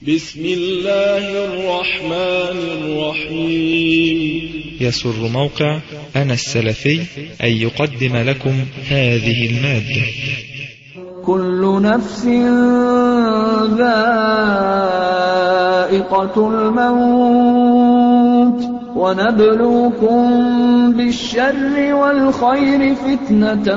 بسم الله الرحمن الرحيم يسر موقع أنا السلفي أن يقدم لكم هذه المادة كل نفس ذائقة الموت ونبلوكم بالشر والخير فتنة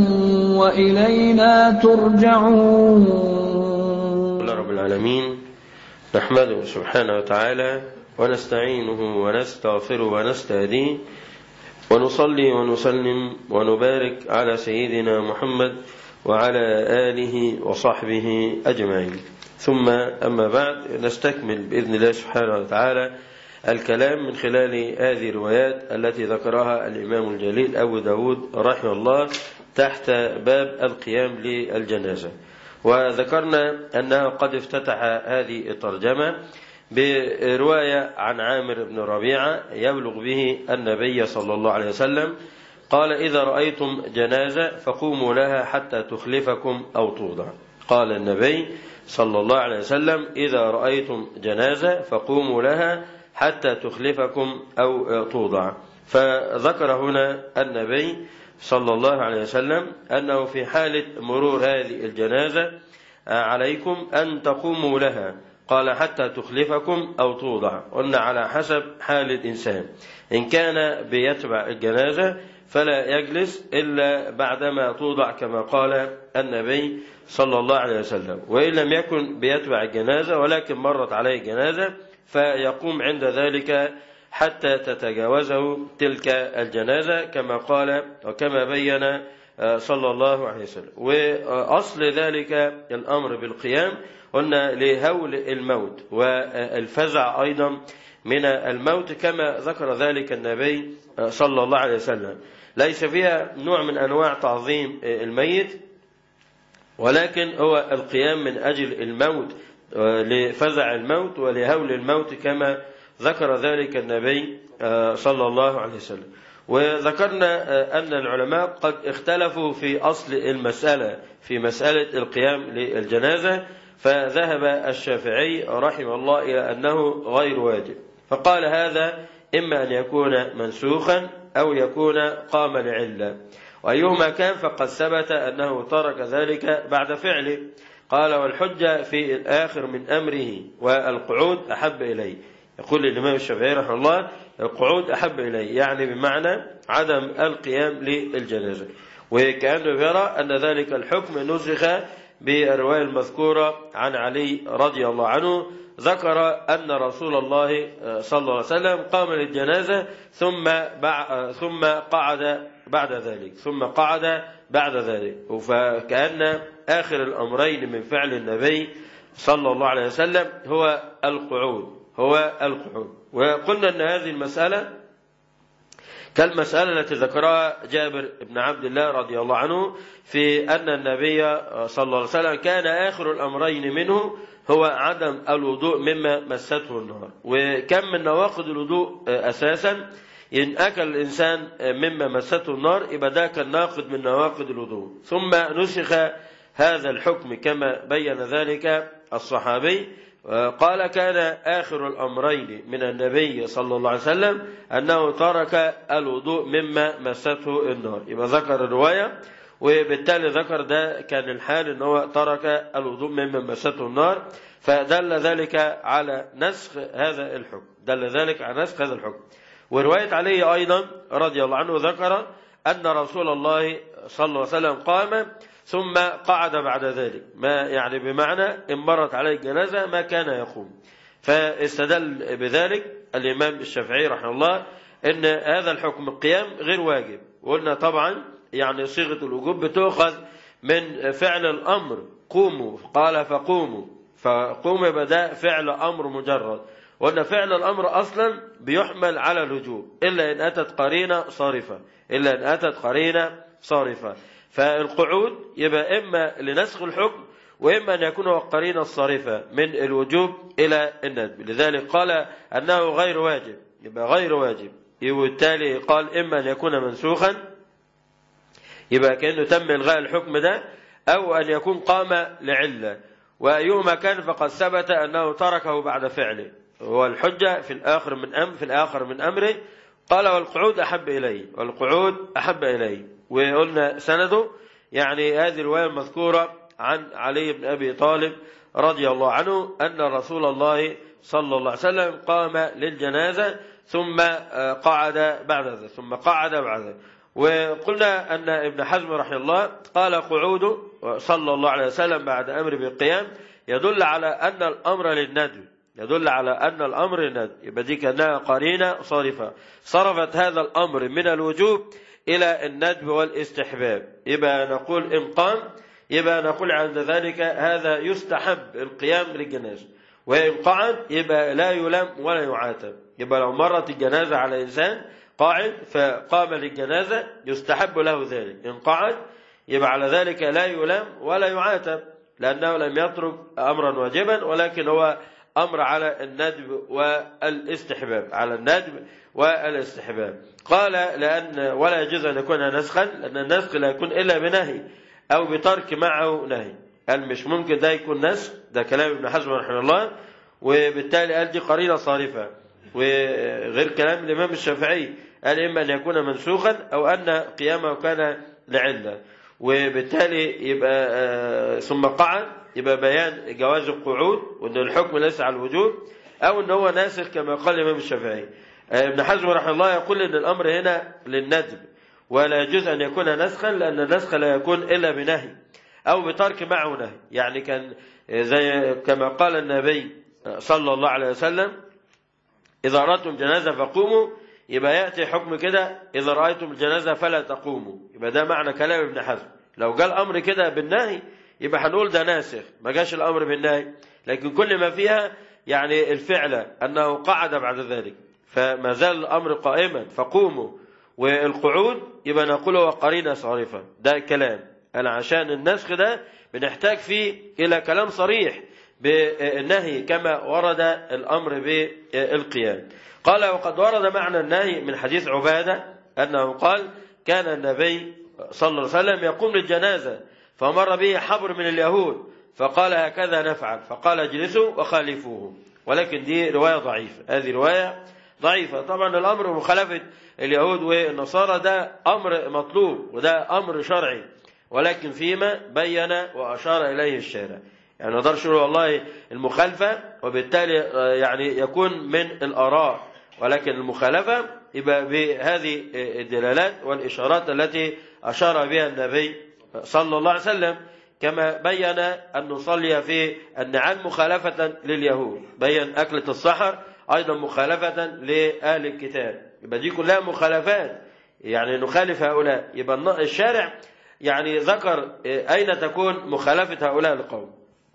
وإلينا ترجعون لله رب العالمين نحمده سبحانه وتعالى ونستعينه ونستغفره ونستهديه ونصلي ونسلم ونبارك على سيدنا محمد وعلى آله وصحبه أجمعين ثم أما بعد نستكمل بإذن الله سبحانه وتعالى الكلام من خلال هذه الروايات التي ذكرها الإمام الجليل أبو داود رحمه الله تحت باب القيام للجنازة وذكرنا أنه قد افتتح هذه الترجمة برواية عن عامر بن ربيعة يبلغ به النبي صلى الله عليه وسلم قال إذا رأيتم جنازة فقوموا لها حتى تخلفكم أو توضع قال النبي صلى الله عليه وسلم إذا رأيتم جنازة فقوموا لها حتى تخلفكم أو توضع فذكر هنا النبي صلى الله عليه وسلم أنه في حالة مرور هذه الجنازة عليكم أن تقوموا لها قال حتى تخلفكم أو توضع قلنا على حسب حال الإنسان إن كان بيتبع الجنازة فلا يجلس إلا بعدما توضع كما قال النبي صلى الله عليه وسلم وإن لم يكن بيتبع الجنازة ولكن مرت عليه جنازة فيقوم عند ذلك حتى تتجاوزه تلك الجنازة كما قال وكما بين صلى الله عليه وسلم وأصل ذلك الأمر بالقيام قلنا لهول الموت والفزع أيضا من الموت كما ذكر ذلك النبي صلى الله عليه وسلم ليس فيها نوع من أنواع تعظيم الميت ولكن هو القيام من أجل الموت لفزع الموت ولهول الموت كما ذكر ذلك النبي صلى الله عليه وسلم وذكرنا أن العلماء قد اختلفوا في أصل المسألة في مسألة القيام للجنازة فذهب الشافعي رحمه الله إلى أنه غير واجب فقال هذا إما أن يكون منسوخا أو يكون قام لعلة وأيهما كان فقد ثبت أنه ترك ذلك بعد فعله قال والحجة في الآخر من أمره والقعود أحب إليه يقول الإمام الشافعي رحمه الله القعود أحب إليه يعني بمعنى عدم القيام للجنازة وكأنه يرى أن ذلك الحكم نسخ بالرواية المذكورة عن علي رضي الله عنه ذكر أن رسول الله صلى الله عليه وسلم قام للجنازة ثم بع... ثم قعد بعد ذلك ثم قعد بعد ذلك فكأن آخر الأمرين من فعل النبي صلى الله عليه وسلم هو القعود هو القعود وقلنا أن هذه المسألة كالمسألة التي ذكرها جابر بن عبد الله رضي الله عنه في أن النبي صلى الله عليه وسلم كان آخر الأمرين منه هو عدم الوضوء مما مسته النار وكم من نواقض الوضوء أساسا إن أكل الإنسان مما مسته النار يبقى ده كان ناقض من نواقض الوضوء ثم نسخ هذا الحكم كما بين ذلك الصحابي قال كان آخر الأمرين من النبي صلى الله عليه وسلم أنه ترك الوضوء مما مسته النار يبقى ذكر الرواية وبالتالي ذكر ده كان الحال أنه ترك الوضوء مما مسته النار فدل ذلك على نسخ هذا الحكم دل ذلك على نسخ هذا الحكم ورواية علي أيضا رضي الله عنه ذكر أن رسول الله صلى الله عليه وسلم قام ثم قعد بعد ذلك ما يعني بمعنى إن مرت عليه الجنازة ما كان يقوم فاستدل بذلك الإمام الشافعي رحمه الله أن هذا الحكم القيام غير واجب وقلنا طبعا يعني صيغة الوجوب بتؤخذ من فعل الأمر قوموا قال فقوموا فقوم يبقى ده فعل أمر مجرد وأن فعل الأمر أصلا بيحمل على الوجوب إلا إن أتت قرينة صارفة إلا إن أتت قرينة صارفة فالقعود يبقى إما لنسخ الحكم وإما أن يكون هو القرينة الصارفة من الوجوب إلى الندب لذلك قال أنه غير واجب يبقى غير واجب وبالتالي قال إما أن يكون منسوخا يبقى كأنه تم إلغاء الحكم ده أو أن يكون قام لعلة وأيهما كان فقد ثبت أنه تركه بعد فعله هو الحجة في الآخر من أم في الآخر من أمره قال والقعود أحب إليه والقعود أحب إليه وقلنا سنده يعني هذه الرواية المذكورة عن علي بن أبي طالب رضي الله عنه أن رسول الله صلى الله عليه وسلم قام للجنازة ثم قعد بعد ذلك ثم قعد بعد ذلك وقلنا أن ابن حزم رحمه الله قال قعوده صلى الله عليه وسلم بعد أمر بالقيام يدل على أن الأمر للندب يدل على أن الأمر للندب يبقى دي كأنها قرينة صارفة صرفت هذا الأمر من الوجوب إلى الندب والاستحباب يبقى نقول إن قام يبقى نقول عند ذلك هذا يستحب القيام للجنازة وإن قعد يبقى لا يلام ولا يعاتب يبقى لو مرت الجنازة على إنسان قاعد فقام للجنازة يستحب له ذلك إن قعد يبقى على ذلك لا يلام ولا يعاتب لأنه لم يترك أمرا واجبا ولكن هو أمر على الندب والاستحباب على الندب والاستحباب قال لأن ولا يجوز أن يكون نسخا لأن النسخ لا يكون إلا بنهي أو بترك معه نهي قال مش ممكن ده يكون نسخ ده كلام ابن حزم رحمه الله وبالتالي قال دي قرينة صارفة وغير كلام الإمام الشافعي قال إما أن يكون منسوخا أو أن قيامه كان لعلة وبالتالي يبقى آه ثم قعد يبقى بيان جواز القعود وأن الحكم ليس على الوجوب أو أن هو ناسخ كما قال الإمام الشافعي آه ابن حزم رحمه الله يقول أن الأمر هنا للندب ولا يجوز أن يكون نسخا لأن النسخ لا يكون إلا بنهي أو بترك معه نهي يعني كان زي كما قال النبي صلى الله عليه وسلم إذا أردتم جنازة فقوموا يبقى يأتي حكم كده إذا رأيتم الجنازة فلا تقوموا يبقى ده معنى كلام ابن حزم لو جاء الأمر كده بالنهي يبقى هنقول ده ناسخ ما جاش الأمر بالنهي لكن كل ما فيها يعني الفعل أنه قعد بعد ذلك فما زال الأمر قائما فقوموا والقعود يبقى نقول هو قرينة صارفة ده كلام أنا عشان النسخ ده بنحتاج فيه إلى كلام صريح بالنهي كما ورد الأمر بالقيام قال وقد ورد معنى النهي من حديث عبادة أنه قال كان النبي صلى الله عليه وسلم يقوم للجنازة فمر به حبر من اليهود فقال هكذا نفعل فقال اجلسوا وخالفوه ولكن دي رواية ضعيفة هذه رواية ضعيفة طبعا الأمر مخالفة اليهود والنصارى ده أمر مطلوب وده أمر شرعي ولكن فيما بين وأشار إليه الشارع يعني ما نقدرش نقول والله المخالفة وبالتالي يعني يكون من الآراء ولكن المخالفة يبقى بهذه الدلالات والإشارات التي أشار بها النبي صلى الله عليه وسلم كما بين أن نصلي في النعال مخالفة لليهود بين أكلة السحر أيضا مخالفة لأهل الكتاب يبقى دي كلها مخالفات يعني نخالف هؤلاء يبقى الشارع يعني ذكر أين تكون مخالفة هؤلاء القوم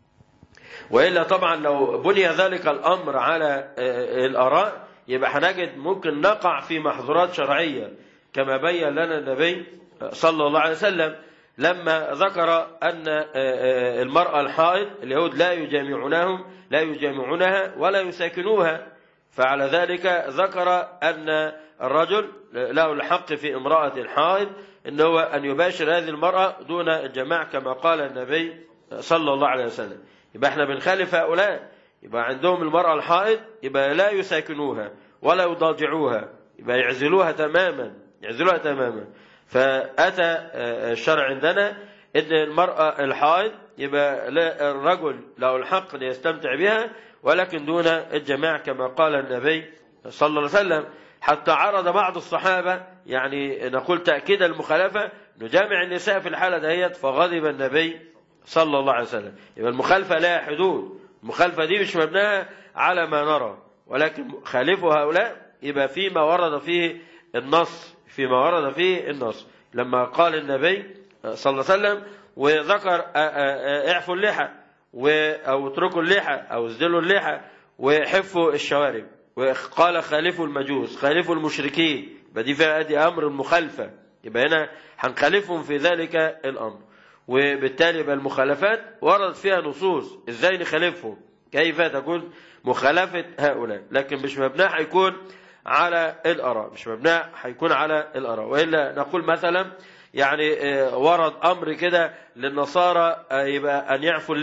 وإلا طبعا لو بني ذلك الأمر على الآراء يبقى هنجد ممكن نقع في محظورات شرعية كما بين لنا النبي صلى الله عليه وسلم لما ذكر أن المرأة الحائض اليهود لا يجامعونهم لا يجامعونها ولا يساكنوها فعلى ذلك ذكر أن الرجل له الحق في امرأة الحائض إن هو أن يباشر هذه المرأة دون الجماع كما قال النبي صلى الله عليه وسلم يبقى احنا بنخالف هؤلاء يبقى عندهم المرأة الحائض يبقى لا يساكنوها ولا يضاجعوها يبقى يعزلوها تماما يعزلوها تماما فأتى الشرع عندنا إن المرأة الحائض يبقى الرجل له الحق أن يستمتع بها ولكن دون الجماع كما قال النبي صلى الله عليه وسلم حتى عرض بعض الصحابة يعني نقول تأكيد المخالفة نجامع النساء في الحالة دهيت فغضب النبي صلى الله عليه وسلم يبقى المخالفة لها حدود المخالفة دي مش مبناها على ما نرى ولكن خالفوا هؤلاء يبقى فيما ورد فيه النص فيما ورد فيه النص لما قال النبي صلى الله عليه وسلم وذكر اعفوا اللحى أو اتركوا اللحى أو ازدلوا اللحى وحفوا الشوارب وقال خالفوا المجوس خالفوا المشركين يبقى دي فيها ادي امر المخالفه يبقى هنا هنخالفهم في ذلك الامر وبالتالي يبقى المخالفات ورد فيها نصوص ازاي نخالفهم كيف تكون مخالفه هؤلاء لكن مش مبناه هيكون على الاراء مش مبناه هيكون على الاراء والا نقول مثلا يعني ورد امر كده للنصارى يبقى ان يعفوا اللحى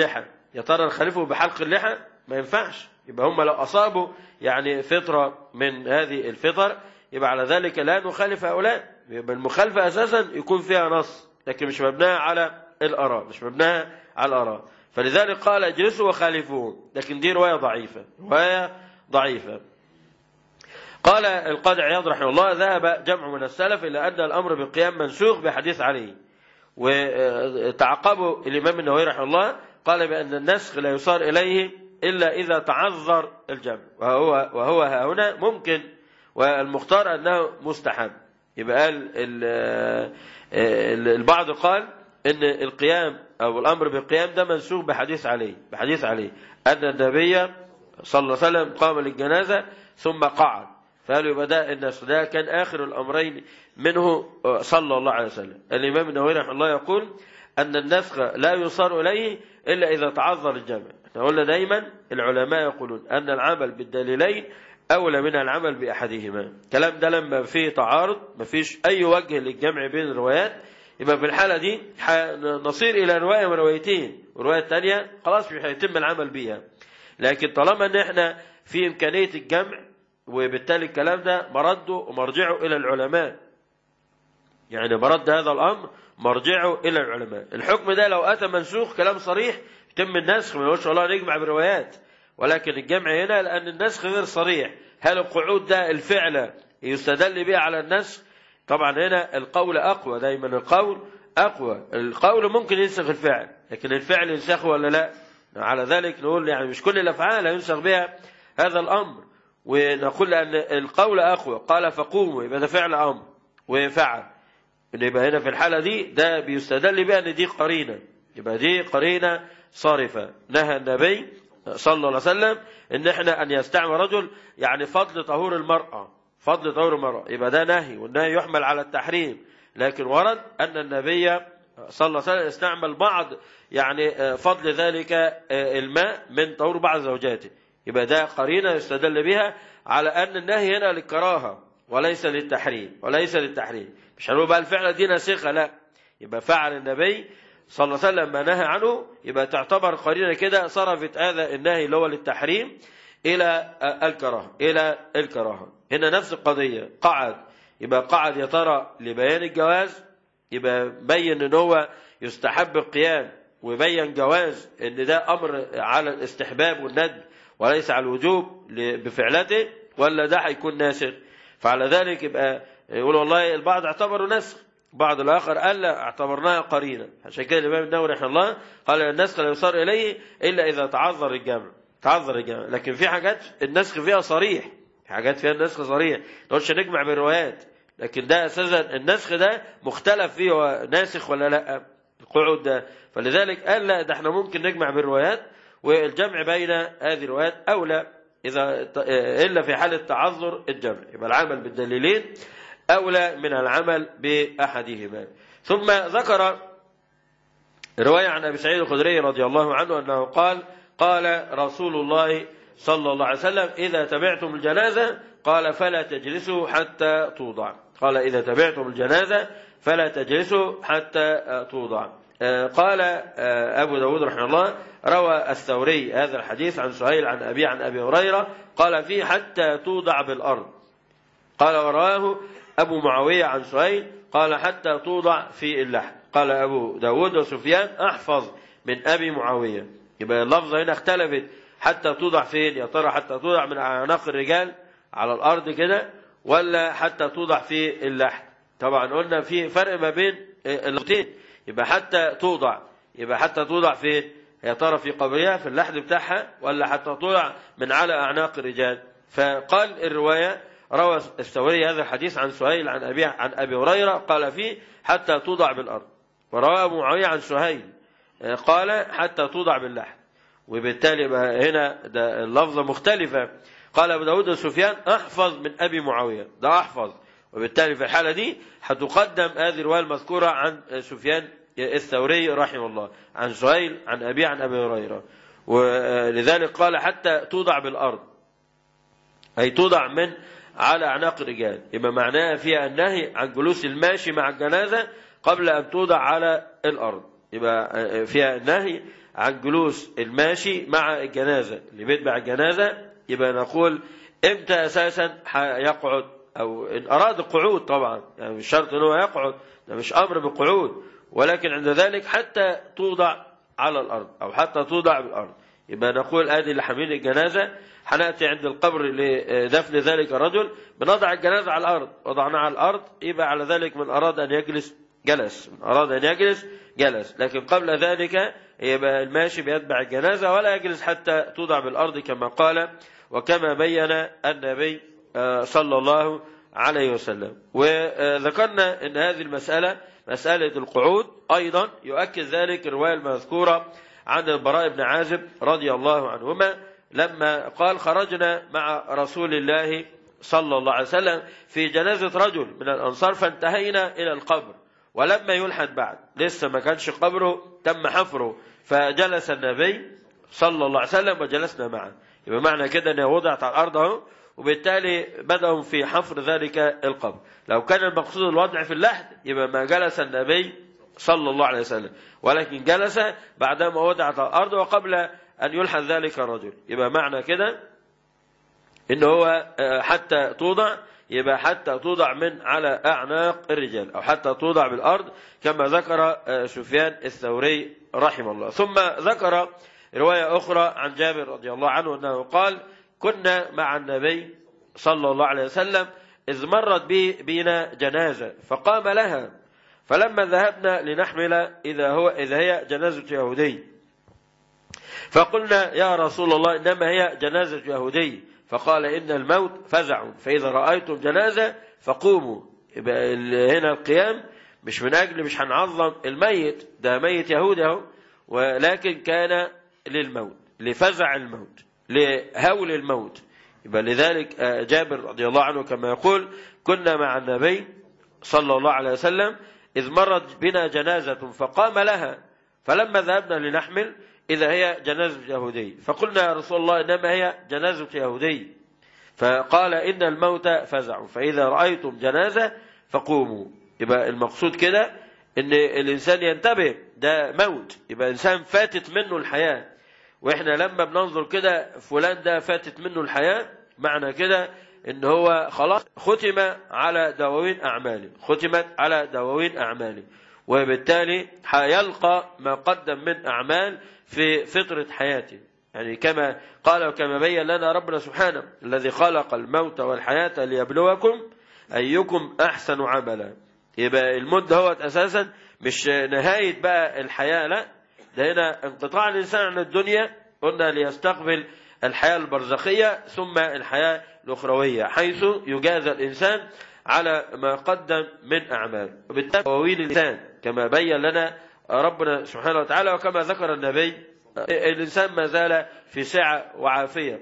يا ترى نخالفه بحلق اللحى ما ينفعش يبقى هم لو أصابوا يعني فطرة من هذه الفطر يبقى على ذلك لا نخالف هؤلاء يبقى المخالفة أساسا يكون فيها نص لكن مش مبناها على الآراء مش مبناها على الآراء فلذلك قال اجلسوا وخالفوهم لكن دي رواية ضعيفة رواية ضعيفة قال القاضي عياض رحمه الله ذهب جمع من السلف إلى أن الأمر بالقيام منسوخ بحديث علي وتعقبه الإمام النووي رحمه الله قال بأن النسخ لا يصار إليه إلا إذا تعذر الجمع وهو وهو ها هنا ممكن والمختار أنه مستحب يبقى قال البعض قال ان القيام او الامر بالقيام ده منسوخ بحديث عليه بحديث عليه ان النبي صلى الله عليه وسلم قام للجنازه ثم قعد فقالوا يبقى ده النسخ ده كان اخر الامرين منه صلى الله عليه وسلم الامام النووي رحمه الله يقول ان النسخ لا يصار اليه الا اذا تعذر الجمع احنا قلنا دايما العلماء يقولون ان العمل بالدليلين أولى من العمل بأحدهما الكلام ده لما فيه تعارض ما فيش أي وجه للجمع بين الروايات يبقى في الحالة دي نصير إلى رواية من روايتين والرواية الثانية خلاص مش هيتم العمل بيها لكن طالما ان احنا في إمكانية الجمع وبالتالي الكلام ده مرده ومرجعه إلى العلماء يعني مرد هذا الأمر مرجعه إلى العلماء الحكم ده لو أتى منسوخ كلام صريح يتم النسخ ما يقولش والله نجمع بروايات ولكن الجمع هنا لأن النسخ غير صريح هل القعود ده الفعل يستدل به على النسخ طبعا هنا القول أقوى دايما القول أقوى القول ممكن ينسخ الفعل لكن الفعل ينسخ ولا لا على ذلك نقول يعني مش كل الأفعال ينسخ بها هذا الأمر ونقول أن القول أقوى قال فقوموا يبقى ده فعل أمر وفعل يبقى هنا في الحالة دي ده بيستدل بها أن دي قرينة يبقى دي قرينة صارفة نهى النبي صلى الله عليه وسلم ان احنا ان يستعمل رجل يعني فضل طهور المرأة فضل طهور المرأة يبقى ده نهي والنهي يحمل على التحريم لكن ورد ان النبي صلى الله عليه وسلم استعمل بعض يعني فضل ذلك الماء من طهور بعض زوجاته يبقى ده قرينة يستدل بها على ان النهي هنا للكراهة وليس للتحريم وليس للتحريم مش هنقول بقى الفعل دي ناسخة لا يبقى فعل النبي صلى الله عليه وسلم ما نهى عنه يبقى تعتبر قرينة كده صرفت هذا النهي اللي هو للتحريم إلى الكراهة إلى الكراهة هنا نفس القضية قعد يبقى قعد يا ترى لبيان الجواز يبقى بين ان هو يستحب القيام وبين جواز ان ده امر على الاستحباب والندب وليس على الوجوب بفعلته ولا ده هيكون ناسخ فعلى ذلك يبقى يقول والله البعض اعتبره نسخ بعض الآخر قال لا اعتبرناها قرينة عشان كده الإمام النووي رحمه الله قال النسخ لا يصار إليه إلا إذا تعذر الجمع تعذر الجمع لكن في حاجات النسخ فيها صريح حاجات فيها النسخ صريح نقولش نجمع بالروايات لكن ده أساسا النسخ ده مختلف فيه هو ناسخ ولا لا القعود ده فلذلك قال لا ده احنا ممكن نجمع بالروايات والجمع بين هذه الروايات أولى إذا إلا في حالة تعذر الجمع يبقى العمل بالدليلين أولى من العمل بأحدهما ثم ذكر رواية عن أبي سعيد الخدري رضي الله عنه أنه قال قال رسول الله صلى الله عليه وسلم إذا تبعتم الجنازة قال فلا تجلسوا حتى توضع قال إذا تبعتم الجنازة فلا تجلسوا حتى توضع قال أبو داود رحمه الله روى الثوري هذا الحديث عن سهيل عن أبي عن أبي هريرة قال فيه حتى توضع بالأرض قال ورواه أبو معاوية عن سهيل قال حتى توضع في اللحم قال أبو داود وسفيان أحفظ من أبي معاوية يبقى اللفظة هنا اختلفت حتى توضع فين يا ترى حتى توضع من أعناق الرجال على الأرض كده ولا حتى توضع في اللحم طبعا قلنا في فرق ما بين اللغتين يبقى حتى توضع يبقى حتى توضع فين يا ترى في قبرها في اللحد بتاعها ولا حتى توضع من على أعناق الرجال فقال الرواية روى الثوري هذا الحديث عن سهيل عن أبي عن أبي هريرة قال فيه حتى توضع بالأرض وروى أبو معاوية عن سهيل قال حتى توضع باللحم وبالتالي هنا ده اللفظة مختلفة قال أبو داود سفيان أحفظ من أبي معاوية ده أحفظ وبالتالي في الحالة دي هتقدم هذه الرواية المذكورة عن سفيان الثوري رحمه الله عن سهيل عن أبي عن أبي هريرة ولذلك قال حتى توضع بالأرض أي توضع من على أعناق الرجال يبقى معناها فيها النهي عن جلوس الماشي مع الجنازة قبل أن توضع على الأرض يبقى فيها نهي عن جلوس الماشي مع الجنازة اللي بيتبع الجنازة يبقى نقول امتى اساسا يقعد او ان اراد القعود طبعا يعني مش شرط ان هو يقعد ده مش امر بالقعود ولكن عند ذلك حتى توضع على الارض او حتى توضع بالارض يبقى نقول ادي اللي حاملين الجنازه هناتي عند القبر لدفن ذلك الرجل بنضع الجنازه على الارض وضعناها على الارض يبقى على ذلك من اراد ان يجلس جلس من اراد ان يجلس جلس لكن قبل ذلك يبقى الماشي بيتبع الجنازه ولا يجلس حتى توضع بالارض كما قال وكما بين النبي صلى الله عليه وسلم وذكرنا ان هذه المساله مساله القعود ايضا يؤكد ذلك الروايه المذكوره عن البراء بن عازب رضي الله عنهما لما قال خرجنا مع رسول الله صلى الله عليه وسلم في جنازة رجل من الأنصار فانتهينا إلى القبر ولما يلحد بعد لسه ما كانش قبره تم حفره فجلس النبي صلى الله عليه وسلم وجلسنا معه يبقى معنى كده أنها وضعت على الأرض أهو وبالتالي بدأوا في حفر ذلك القبر لو كان المقصود الوضع في اللحد يبقى ما جلس النبي صلى الله عليه وسلم ولكن جلس بعدما وضعت على الأرض وقبل أن يلحد ذلك الرجل يبقى معنى كده إن هو حتى توضع يبقى حتى توضع من على أعناق الرجال أو حتى توضع بالأرض كما ذكر سفيان الثوري رحمه الله ثم ذكر رواية أخرى عن جابر رضي الله عنه أنه قال كنا مع النبي صلى الله عليه وسلم إذ مرت بي بنا جنازة فقام لها فلما ذهبنا لنحمل إذا هو إذا هي جنازة يهودي فقلنا يا رسول الله إنما هي جنازة يهودي فقال إن الموت فزع فإذا رأيتم جنازة فقوموا يبقى هنا القيام مش من أجل مش هنعظم الميت ده ميت يهودي اهو ولكن كان للموت لفزع الموت لهول الموت يبقى لذلك جابر رضي الله عنه كما يقول كنا مع النبي صلى الله عليه وسلم إذ مرت بنا جنازة فقام لها فلما ذهبنا لنحمل إذا هي جنازة يهودي فقلنا يا رسول الله إنما هي جنازة يهودي فقال إن الموت فزع فإذا رأيتم جنازة فقوموا يبقى المقصود كده إن الإنسان ينتبه ده موت يبقى إنسان فاتت منه الحياة وإحنا لما بننظر كده فلان ده فاتت منه الحياة معنى كده إن هو خلاص ختم على دواوين أعماله ختمت على دواوين أعماله وبالتالي هيلقى ما قدم من أعمال في فطرة حياته يعني كما قال وكما بين لنا ربنا سبحانه الذي خلق الموت والحياة ليبلوكم أيكم أحسن عملا يبقى الموت هو أساسا مش نهاية بقى الحياة لا ده هنا انقطاع الإنسان عن الدنيا قلنا ليستقبل الحياة البرزخية ثم الحياة الأخروية حيث يجازى الإنسان على ما قدم من أعمال وبالتالي تواويل الإنسان كما بين لنا ربنا سبحانه وتعالى وكما ذكر النبي الإنسان ما زال في سعة وعافية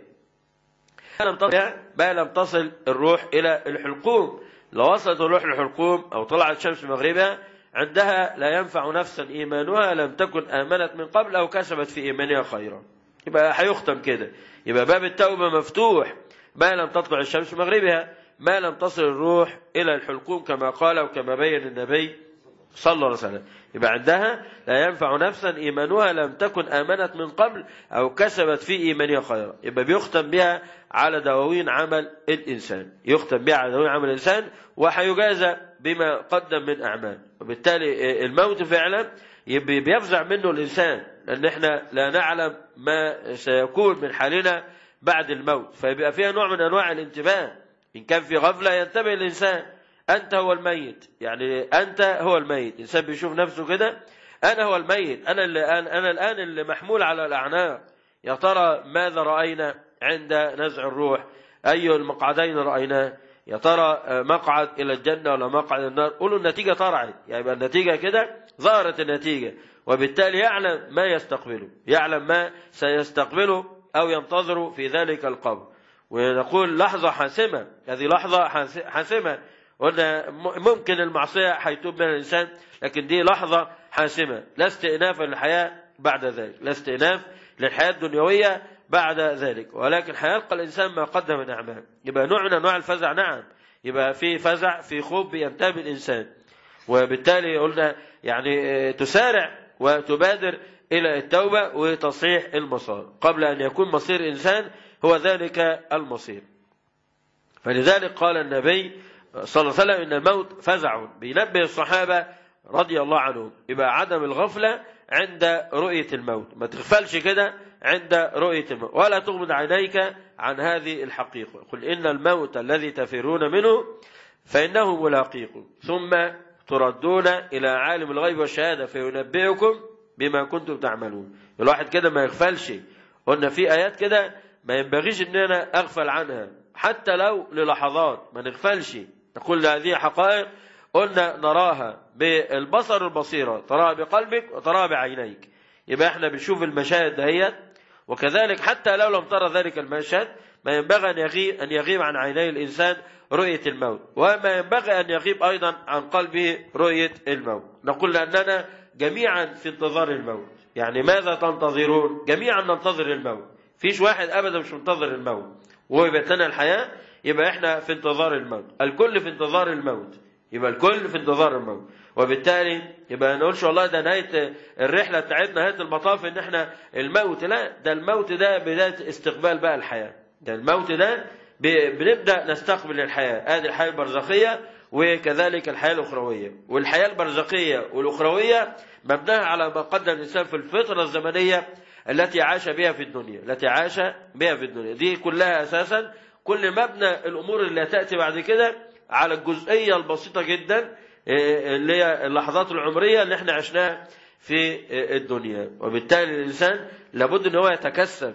ما لم تصل الروح إلى الحلقوم لو وصلت الروح للحلقوم أو طلعت شمس مغربها عندها لا ينفع نفسا إيمانها لم تكن آمنت من قبل أو كسبت في إيمانها خيرا يبقى هيختم كده يبقى باب التوبة مفتوح ما لم تطلع الشمس مغربها ما لم تصل الروح إلى الحلقوم كما قال وكما بين النبي صلى الله عليه وسلم يبقى عندها لا ينفع نفسا إيمانها لم تكن آمنت من قبل أو كسبت في إيمانها خيرا يبقى بيختم بها على دواوين عمل الإنسان يختم بها على دواوين عمل الإنسان وحيجازى بما قدم من أعمال وبالتالي الموت فعلا بيفزع منه الإنسان لأن احنا لا نعلم ما سيكون من حالنا بعد الموت فيبقى فيها نوع من أنواع الانتباه إن كان في غفلة ينتبه الإنسان أنت هو الميت يعني أنت هو الميت الإنسان بيشوف نفسه كده أنا هو الميت أنا, اللي أنا, أنا الآن اللي محمول على الأعناق يا ترى ماذا رأينا عند نزع الروح أي المقعدين رأيناه يا ترى مقعد إلى الجنة ولا مقعد النار قولوا النتيجة طلعت يعني يبقى النتيجة كده ظهرت النتيجة وبالتالي يعلم ما يستقبله يعلم ما سيستقبله أو ينتظر في ذلك القبر ونقول لحظة حاسمة هذه لحظة حاسمة قلنا ممكن المعصية هيتوب منها الإنسان لكن دي لحظة حاسمة لا استئناف للحياة بعد ذلك لا استئناف للحياة الدنيوية بعد ذلك ولكن هيلقى الإنسان ما قدم من أعمال يبقى نوع من أنواع الفزع نعم يبقى في فزع في خوف بينتابه الإنسان وبالتالي قلنا يعني تسارع وتبادر إلى التوبة وتصحيح المسار قبل أن يكون مصير إنسان هو ذلك المصير فلذلك قال النبي صلى الله عليه وسلم إن الموت فزع بينبه الصحابة رضي الله عنهم يبقى عدم الغفلة عند رؤية الموت ما تغفلش كده عند رؤية الموت ولا تغمض عينيك عن هذه الحقيقة قل إن الموت الذي تفرون منه فإنه ملاقيكم ثم تردون إلى عالم الغيب والشهادة فينبئكم بما كنتم تعملون الواحد كده ما يغفلش قلنا في آيات كده ما ينبغيش إن أنا أغفل عنها حتى لو للحظات ما نغفلش نقول هذه حقائق قلنا نراها بالبصر والبصيرة تراها بقلبك وتراها بعينيك يبقى احنا بنشوف المشاهد دهيت وكذلك حتى لو لم ترى ذلك المشهد ما ينبغي أن يغيب, أن يغيب عن عيني الإنسان رؤية الموت وما ينبغي أن يغيب أيضا عن قلبه رؤية الموت نقول لأننا جميعا في انتظار الموت يعني ماذا تنتظرون جميعا ننتظر الموت فيش واحد أبدا مش منتظر الموت وهو يبقى لنا الحياة يبقى احنا في انتظار الموت الكل في انتظار الموت يبقى الكل في انتظار الموت وبالتالي يبقى ما نقولش والله ده نهايه الرحله بتاعتنا نهايه المطاف ان احنا الموت لا ده الموت ده بدايه استقبال بقى الحياه ده الموت ده بنبدا نستقبل الحياه هذه الحياه البرزخيه وكذلك الحياه الاخرويه والحياه البرزخيه والاخرويه مبناها على ما قدم الانسان في الفتره الزمنيه التي عاش بها في الدنيا التي عاش بها في الدنيا دي كلها اساسا كل مبنى الامور اللي تاتي بعد كده على الجزئيه البسيطه جدا اللي هي اللحظات العمريه اللي احنا عشناها في الدنيا وبالتالي الانسان لابد ان هو يتكسب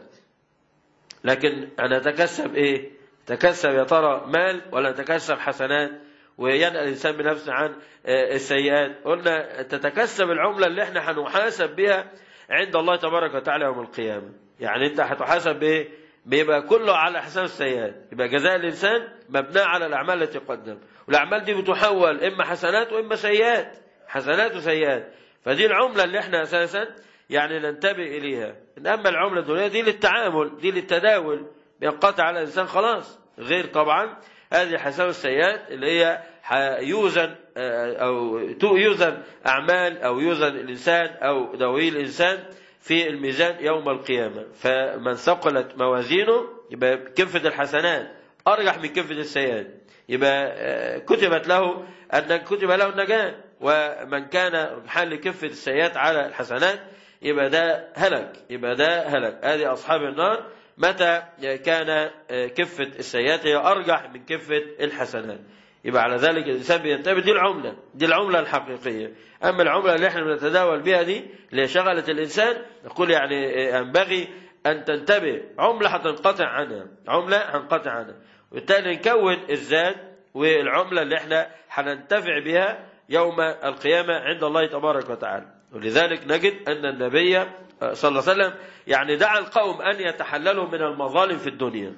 لكن انا اتكسب ايه تكسب يا ترى مال ولا تكسب حسنات وينقل الانسان بنفسه عن السيئات قلنا تتكسب العمله اللي احنا هنحاسب بها عند الله تبارك وتعالى يوم القيامه يعني انت هتحاسب بايه بيبقى كله على حساب السيئات يبقى جزاء الانسان مبناه على الاعمال التي قدم والاعمال دي بتحول اما حسنات واما سيئات حسنات وسيئات فدي العمله اللي احنا اساسا يعني ننتبه اليها اما العمله الدنيا دي للتعامل دي للتداول بينقطع على الانسان خلاص غير طبعا هذه حساب السيئات اللي هي يوزن او يوزن اعمال او يوزن الانسان او دوي الانسان في الميزان يوم القيامة فمن ثقلت موازينه يبقى كفة الحسنات أرجح من كفة السيئات يبقى كتبت له أن كتب له النجاة ومن كان رجحان لكفة السيئات على الحسنات يبقى ده هلك يبقى ده هلك هذه أصحاب النار متى كان كفة السيئات هي أرجح من كفة الحسنات يبقى على ذلك الإنسان بينتبه دي العملة دي العملة الحقيقية أما العملة اللي احنا بنتداول بها دي اللي شغلت الإنسان نقول يعني ينبغي أن تنتبه عملة هتنقطع عنها عملة هنقطع عنها وبالتالي نكون الزاد والعملة اللي احنا هننتفع بها يوم القيامة عند الله تبارك وتعالى ولذلك نجد أن النبي صلى الله عليه وسلم يعني دعا القوم أن يتحللوا من المظالم في الدنيا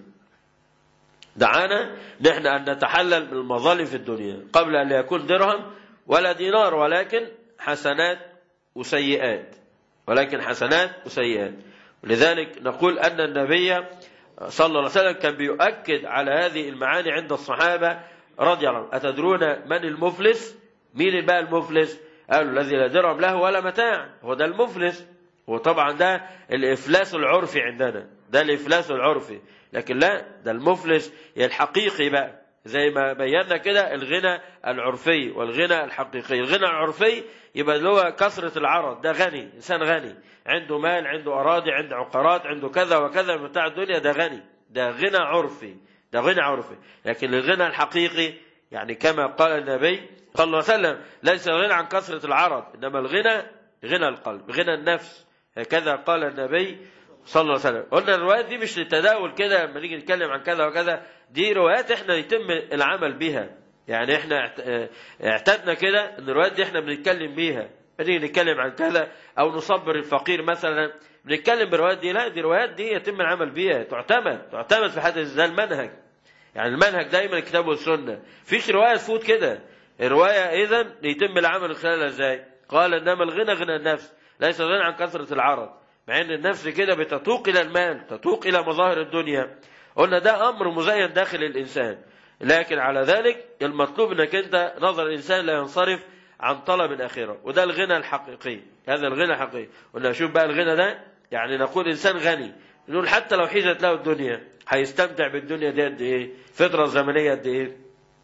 دعانا نحن أن نتحلل من المظالم في الدنيا قبل أن يكون درهم ولا دينار ولكن حسنات وسيئات ولكن حسنات وسيئات ولذلك نقول أن النبي صلى الله عليه وسلم كان بيؤكد على هذه المعاني عند الصحابة رضي الله عنهم أتدرون من المفلس مين بقى المفلس قالوا الذي لا درهم له ولا متاع هو ده المفلس وطبعا ده الإفلاس العرفي عندنا ده الإفلاس العرفي لكن لا ده المفلس الحقيقي بقى زي ما بينا كده الغنى العرفي والغنى الحقيقي الغنى العرفي يبقى اللي هو كثرة العرض ده غني إنسان غني عنده مال عنده أراضي عنده عقارات عنده كذا وكذا من بتاع الدنيا ده غني ده غنى عرفي ده غنى عرفي لكن الغنى الحقيقي يعني كما قال النبي صلى الله عليه وسلم ليس الغنى عن كثرة العرض إنما الغنى غنى القلب غنى النفس هكذا قال النبي صلى الله عليه وسلم قلنا الروايات دي مش للتداول كده لما نيجي نتكلم عن كذا وكذا دي روايات احنا يتم العمل بها يعني احنا اعتدنا كده ان الروايات دي احنا بنتكلم بيها نيجي نتكلم عن كذا او نصبر الفقير مثلا بنتكلم بالروايات دي لا دي الروايات دي يتم العمل بيها تعتمد تعتمد في حدث ده المنهج يعني المنهج دايما الكتاب والسنه فيش روايه تفوت كده الروايه اذا يتم العمل من خلالها ازاي قال انما الغنى غنى النفس ليس الغنى عن كثره العرض مع ان النفس كده بتتوق الى المال تتوق الى مظاهر الدنيا قلنا ده امر مزين داخل الانسان لكن على ذلك المطلوب انك انت نظر الانسان لا ينصرف عن طلب الآخرة وده الغنى الحقيقي هذا الغنى الحقيقي قلنا شوف بقى الغنى ده يعني نقول إنسان غني نقول حتى لو حيزت له الدنيا هيستمتع بالدنيا دي قد إيه فترة زمنية قد إيه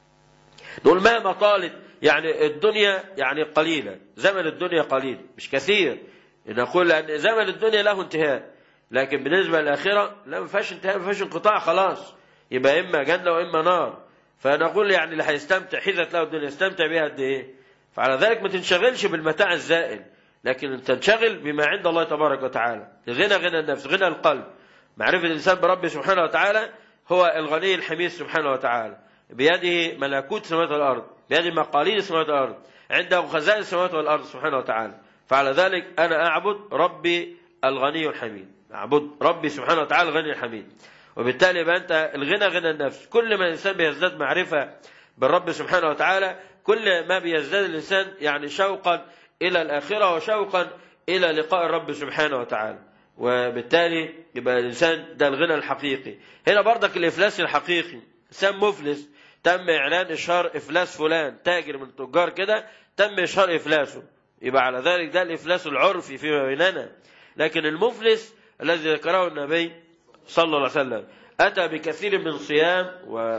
نقول مهما طالت يعني الدنيا يعني قليلة زمن الدنيا قليل مش كثير نقول أن زمن الدنيا له انتهاء لكن بالنسبة للآخرة لا ما فيهاش انتهاء ما فيهاش انقطاع خلاص يبقى إما جنة وإما نار فنقول يعني اللي هيستمتع حيزت له الدنيا يستمتع بيها قد إيه فعلى ذلك ما تنشغلش بالمتاع الزائل لكن تنشغل بما عند الله تبارك وتعالى الغنى غنى النفس غنى القلب معرفة الإنسان بربه سبحانه وتعالى هو الغني الحميد سبحانه وتعالى بيده ملكوت السماوات والأرض بيده مقاليد السماوات والأرض عنده خزائن السماوات والأرض سبحانه وتعالى فعلى ذلك أنا أعبد ربي الغني الحميد أعبد ربي سبحانه وتعالى الغني الحميد وبالتالي يبقى أنت الغنى غنى النفس كل ما الإنسان بيزداد معرفة بالرب سبحانه وتعالى كل ما بيزداد الإنسان يعني شوقا إلى الآخرة وشوقا إلى لقاء الرب سبحانه وتعالى وبالتالي يبقى الإنسان ده الغنى الحقيقي هنا برضك الإفلاس الحقيقي إنسان مفلس تم إعلان إشهار إفلاس فلان تاجر من التجار كده تم إشهار إفلاسه يبقى على ذلك ده الإفلاس العرفي فيما بيننا لكن المفلس الذي ذكره النبي صلى الله عليه وسلم أتى بكثير من صيام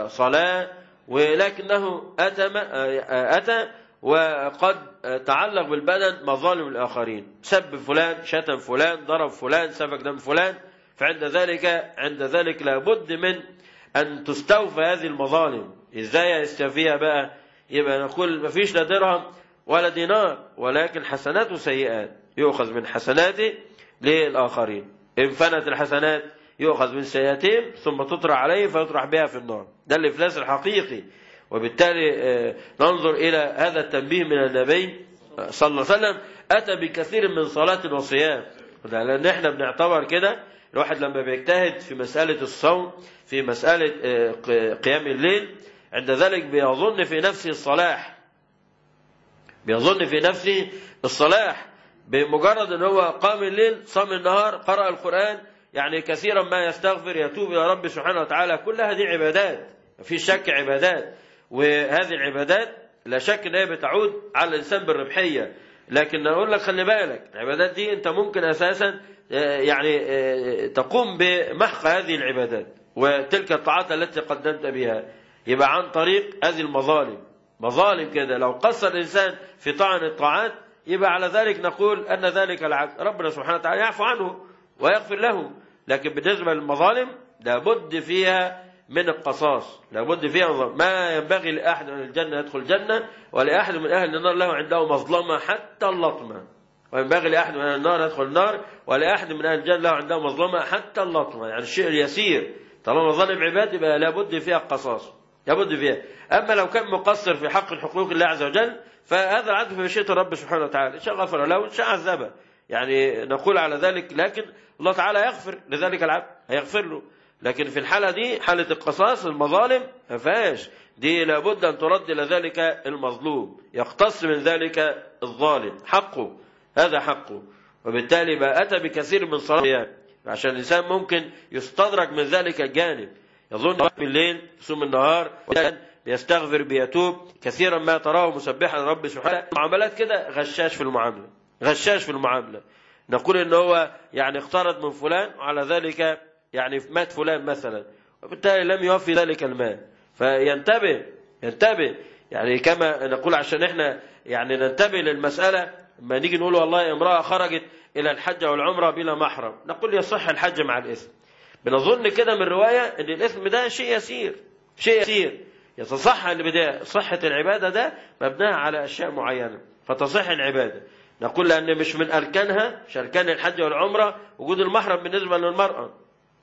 وصلاة ولكنه أتى أتى وقد تعلق بالبدن مظالم الآخرين سب فلان شتم فلان ضرب فلان سفك دم فلان فعند ذلك عند ذلك لابد من أن تستوفى هذه المظالم إزاي يستوفيها بقى يبقى نقول مفيش لا درهم ولا دينار ولكن حسنات وسيئات يؤخذ من حسناته للآخرين إن فنت الحسنات يؤخذ من سيئاتهم ثم تطرح عليه فيطرح بها في النار ده الإفلاس الحقيقي وبالتالي ننظر إلى هذا التنبيه من النبي صلى الله عليه وسلم أتى بكثير من صلاة وصيام لأن احنا بنعتبر كده الواحد لما بيجتهد في مسألة الصوم في مسألة قيام الليل عند ذلك بيظن في نفسه الصلاح بيظن في نفسه الصلاح بمجرد ان هو قام الليل صام النهار قرأ القرآن يعني كثيرا ما يستغفر يتوب إلى رب سبحانه وتعالى كل هذه عبادات في شك عبادات وهذه العبادات لا شك ان هي بتعود على الانسان بالربحيه لكن اقول لك خلي بالك العبادات دي انت ممكن اساسا يعني تقوم بمحق هذه العبادات وتلك الطاعات التي قدمت بها يبقى عن طريق هذه المظالم مظالم كده لو قصر الانسان في طعن الطاعات يبقى على ذلك نقول ان ذلك العبد ربنا سبحانه وتعالى يعفو عنه ويغفر له لكن بالنسبه للمظالم لابد فيها من القصاص لابد فيها نظام ما ينبغي لأحد من الجنة يدخل الجنة ولأحد من أهل النار له عنده مظلمة حتى اللطمة وينبغي لأحد من أهل النار يدخل النار ولأحد من أهل الجنة له عنده مظلمة حتى اللطمة يعني الشيء اليسير طالما ظلم عباد يبقى لابد فيها القصاص لابد فيها أما لو كان مقصر في حق حقوق الله عز وجل فهذا العدل في مشيئة الرب سبحانه وتعالى إن شاء غفر له وإن شاء عذبه يعني نقول على ذلك لكن الله تعالى يغفر لذلك العبد هيغفر له لكن في الحالة دي حالة القصاص المظالم ما فيهاش دي لابد أن ترد إلى ذلك المظلوم يقتص من ذلك الظالم حقه هذا حقه وبالتالي بقى أتى بكثير من صلاة عشان الإنسان ممكن يستدرك من ذلك الجانب يظن بالليل يصوم النهار بيستغفر بيتوب كثيرا ما تراه مسبحا رب سبحانه معاملات كده غشاش في المعاملة غشاش في المعاملة نقول ان هو يعني اقترض من فلان وعلى ذلك يعني مات فلان مثلا وبالتالي لم يوفي ذلك المال فينتبه ينتبه يعني كما نقول عشان احنا يعني ننتبه للمسألة لما نيجي نقول والله امرأة خرجت إلى الحج والعمرة بلا محرم نقول يصح الحج مع الإثم بنظن كده من الرواية أن الإثم ده شيء يسير شيء يسير يتصح البداية صحة العبادة ده مبناها على أشياء معينة فتصح العبادة نقول لأن مش من أركانها مش أركان الحج والعمرة وجود المحرم بالنسبة للمرأة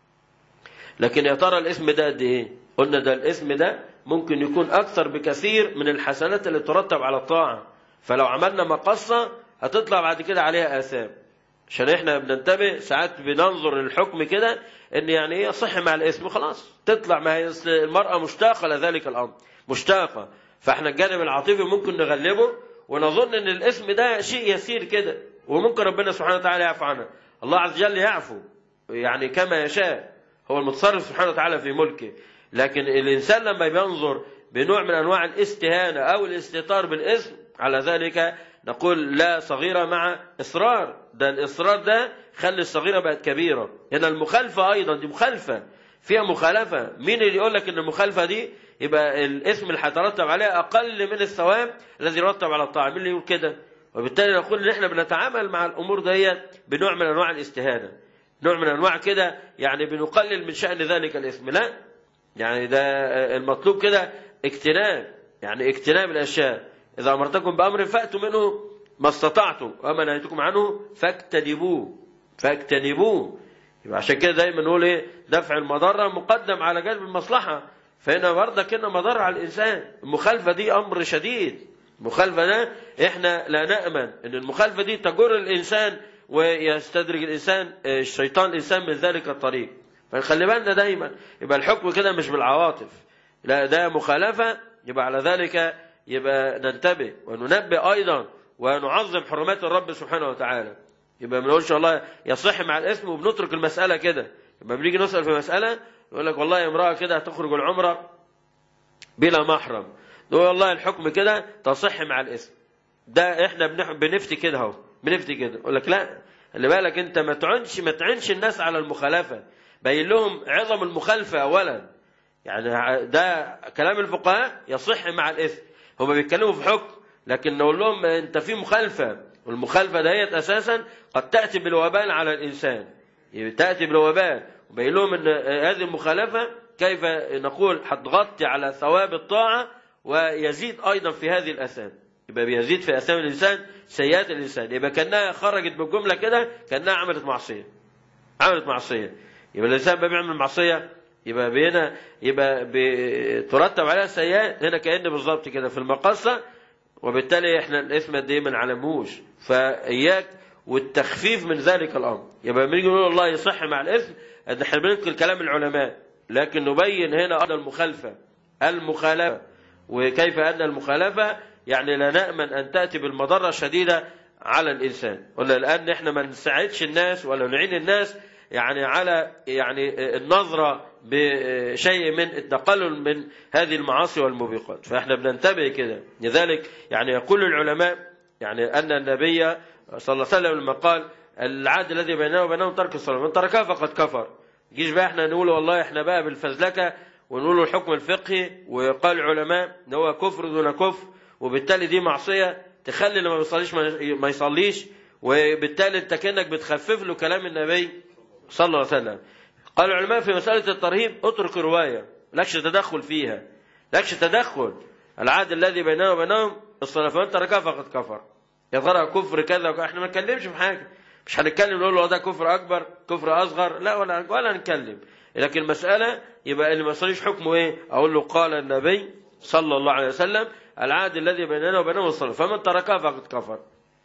لكن يا ترى الاسم ده قد ايه قلنا ده الاسم ده ممكن يكون اكثر بكثير من الحسنات اللي ترتب على الطاعه فلو عملنا مقصه هتطلع بعد كده عليها اثام عشان احنا بننتبه ساعات بننظر للحكم كده ان يعني ايه صح مع الاسم خلاص تطلع ما هي المراه مشتاقه لذلك الامر مشتاقه فاحنا الجانب العاطفي ممكن نغلبه ونظن ان الاسم ده شيء يسير كده وممكن ربنا سبحانه وتعالى يعفو عنه الله عز وجل يعفو يعني كما يشاء هو المتصرف سبحانه وتعالى في ملكه لكن الإنسان لما بينظر بنوع من أنواع الاستهانة أو الاستهتار بالاسم على ذلك نقول لا صغيرة مع إصرار ده الإصرار ده خلي الصغيرة بقت كبيرة هنا المخالفة أيضا دي مخالفة فيها مخالفة مين اللي يقول لك ان المخالفة دي يبقى الاسم اللي هيترتب عليه اقل من الثواب الذي يرتب على الطاعة مين اللي يقول كده وبالتالي نقول ان احنا بنتعامل مع الامور دي بنوع من انواع الاستهانة نوع من انواع كده يعني بنقلل من شأن ذلك الاسم لا يعني ده المطلوب كده اجتناب يعني اجتناب الاشياء اذا امرتكم بامر فاتوا منه ما استطعتم وما نهيتكم عنه فاجتنبوه فاجتنبوه يبقى عشان كده دايما نقول ايه دفع المضره مقدم على جلب المصلحه فهنا برضك هنا مضره على الانسان المخالفه دي امر شديد المخالفه ده احنا لا نامن ان المخالفه دي تجر الانسان ويستدرج الانسان الشيطان الانسان من ذلك الطريق فنخلي بالنا دايما يبقى الحكم كده مش بالعواطف لا ده مخالفه يبقى على ذلك يبقى ننتبه وننبه ايضا ونعظم حرمات الرب سبحانه وتعالى يبقى ما نقولش والله يصح مع الاسم وبنترك المسألة كده يبقى بنيجي نسأل في مسألة يقول لك والله امرأة كده هتخرج العمرة بلا محرم نقول والله الحكم كده تصح مع الاسم ده احنا بنفتي كده اهو بنفتي كده يقول لك لا خلي بالك انت ما تعنش ما تعنش الناس على المخالفة بين لهم عظم المخالفة اولا يعني ده كلام الفقهاء يصح مع الاسم هم بيتكلموا في حكم لكن نقول لهم انت في مخالفة والمخالفة دهيت أساسا قد تأتي بالوبال على الإنسان تأتي بالوبال وبين لهم أن هذه المخالفة كيف نقول هتغطي على ثواب الطاعة ويزيد أيضا في هذه الأثام يبقى بيزيد في أثام الإنسان سيئات الإنسان يبقى كأنها خرجت بالجملة كده كأنها عملت معصية عملت معصية يبقى الإنسان بيعمل معصية يبقى بينا يبقى بترتب عليها سيئات هنا كأن بالظبط كده في المقصة وبالتالي احنا الاثم دي ما نعلموش فاياك والتخفيف من ذلك الامر يبقى لما نيجي نقول الله يصح مع الاثم ان احنا بننقل كلام العلماء لكن نبين هنا ايضا المخالفه المخالفه وكيف ان المخالفه يعني لا نامن ان تاتي بالمضره الشديده على الانسان ولا لان احنا ما نساعدش الناس ولا نعين الناس يعني على يعني النظره بشيء من التقلل من هذه المعاصي والموبقات فاحنا بننتبه كده لذلك يعني يقول العلماء يعني أن النبي صلى الله عليه وسلم لما قال العهد الذي بيننا وبينهم ترك الصلاة من تركها فقد كفر جيش بقى احنا نقول والله احنا بقى بالفزلكة ونقول الحكم الفقهي وقال العلماء ان هو كفر دون كفر وبالتالي دي معصية تخلي اللي ما بيصليش ما يصليش وبالتالي انت كانك بتخفف له كلام النبي صلى الله عليه وسلم قال العلماء في مسألة الترهيب اترك رواية لكش تدخل فيها لكش تدخل العهد الذي بيننا وبينهم الصلاة فمن تركها فقد كفر يا ترى كفر كذا وكذا احنا ما نتكلمش في حاجة مش هنتكلم نقول له ده كفر أكبر كفر أصغر لا ولا ولا نتكلم لكن المسألة يبقى اللي ما يصليش حكمه ايه أقول له قال النبي صلى الله عليه وسلم العهد الذي بيننا وبينهم الصلاة فمن تركها فقد كفر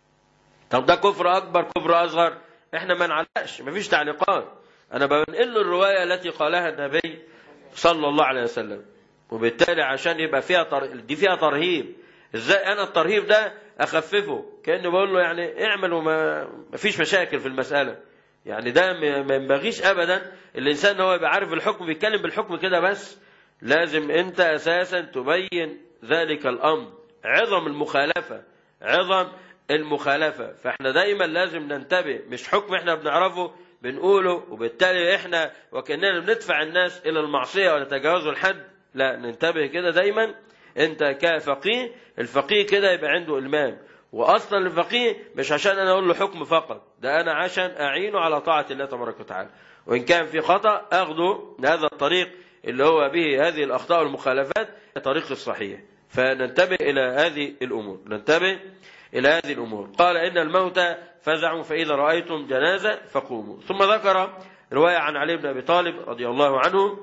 طب ده كفر أكبر كفر أصغر احنا ما نعلقش ما فيش تعليقات أنا بنقل له الرواية التي قالها النبي صلى الله عليه وسلم وبالتالي عشان يبقى فيها تر... دي فيها ترهيب ازاي انا الترهيب ده اخففه كاني بقول له يعني اعمل وما ما فيش مشاكل في المساله يعني ده ما ينبغيش ابدا الانسان هو يبقى عارف الحكم بيتكلم بالحكم كده بس لازم انت اساسا تبين ذلك الامر عظم المخالفه عظم المخالفه فاحنا دايما لازم ننتبه مش حكم احنا بنعرفه بنقوله وبالتالي احنا وكاننا بندفع الناس الى المعصيه ونتجاوزوا الحد لا ننتبه كده دايما انت كفقيه الفقيه كده يبقى عنده المام واصلا الفقيه مش عشان انا اقول له حكم فقط ده انا عشان اعينه على طاعه الله تبارك وتعالى وان كان في خطا اخذه هذا الطريق اللي هو به هذه الاخطاء والمخالفات الطريق الصحيح فننتبه الى هذه الامور ننتبه الى هذه الامور قال ان الموت فزعوا فاذا رايتم جنازه فقوموا ثم ذكر روايه عن علي بن ابي طالب رضي الله عنه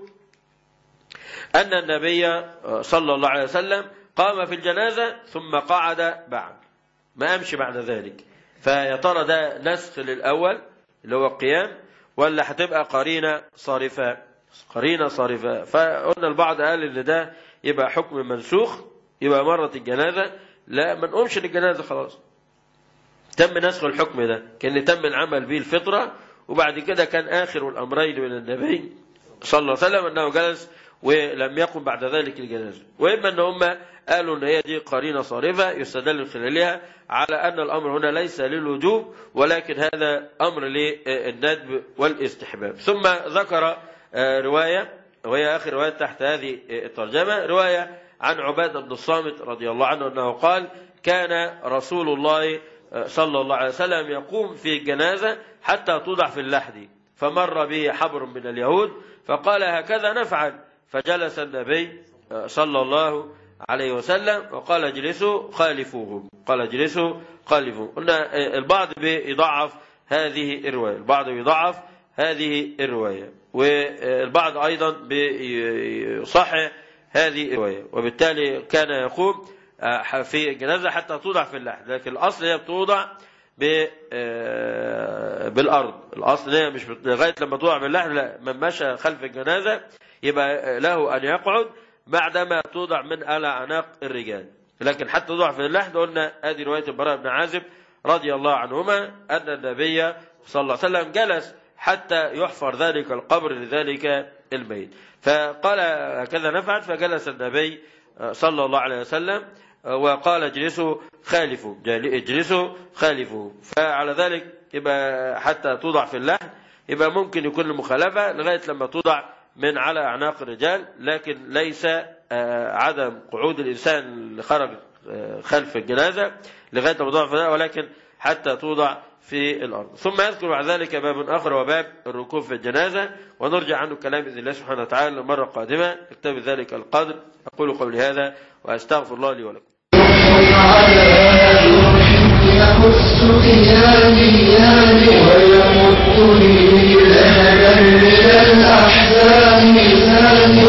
أن النبي صلى الله عليه وسلم قام في الجنازة ثم قعد بعد ما أمشي بعد ذلك فيا ترى ده نسخ للأول اللي هو القيام ولا هتبقى قرينة صارفة قرينة صارفة فقلنا البعض قال إن ده يبقى حكم منسوخ يبقى مرة الجنازة لا ما نقومش للجنازة خلاص تم نسخ الحكم ده كان تم العمل به الفطرة وبعد كده كان آخر الأمرين من النبي صلى الله عليه وسلم أنه جلس ولم يقم بعد ذلك الجنازة وإما أن هم قالوا أن هي دي قرينة صارفة يستدل من خلالها على أن الأمر هنا ليس للوجوب ولكن هذا أمر للندب والاستحباب ثم ذكر رواية وهي آخر رواية تحت هذه الترجمة رواية عن عبادة بن الصامت رضي الله عنه أنه قال كان رسول الله صلى الله عليه وسلم يقوم في الجنازة حتى توضع في اللحد فمر به حبر من اليهود فقال هكذا نفعل فجلس النبي صلى الله عليه وسلم وقال اجلسوا خالفوهم قال اجلسوا خالفوهم قلنا البعض بيضعف هذه الرواية البعض بيضعف هذه الرواية والبعض أيضا بيصحح هذه الرواية وبالتالي كان يقوم في الجنازة حتى توضع في اللحد لكن الأصل هي بتوضع بالأرض الأصل هي مش لغاية لما توضع باللحد لا من مشى خلف الجنازة يبقى له أن يقعد بعدما توضع من على أعناق الرجال لكن حتى توضع في اللحد قلنا هذه رواية البراء بن عازب رضي الله عنهما أن النبي صلى الله عليه وسلم جلس حتى يحفر ذلك القبر لذلك الميت فقال هكذا نفعل فجلس النبي صلى الله عليه وسلم وقال اجلسوا خالفوا اجلسوا خالفوا فعلى ذلك يبقى حتى توضع في اللحن يبقى ممكن يكون المخالفة لغاية لما توضع من على أعناق الرجال لكن ليس عدم قعود الإنسان اللي خرج خلف الجنازة لغاية لما توضع في اللحن ولكن حتى توضع في الأرض ثم يذكر بعد ذلك باب آخر وباب الركوب في الجنازة ونرجع عنه الكلام بإذن الله سبحانه وتعالى مرة قادمة اكتب ذلك القدر أقول قولي هذا وأستغفر الله لي ولكم يخص قيامي ويمدني الأمل من الأحزان ثاني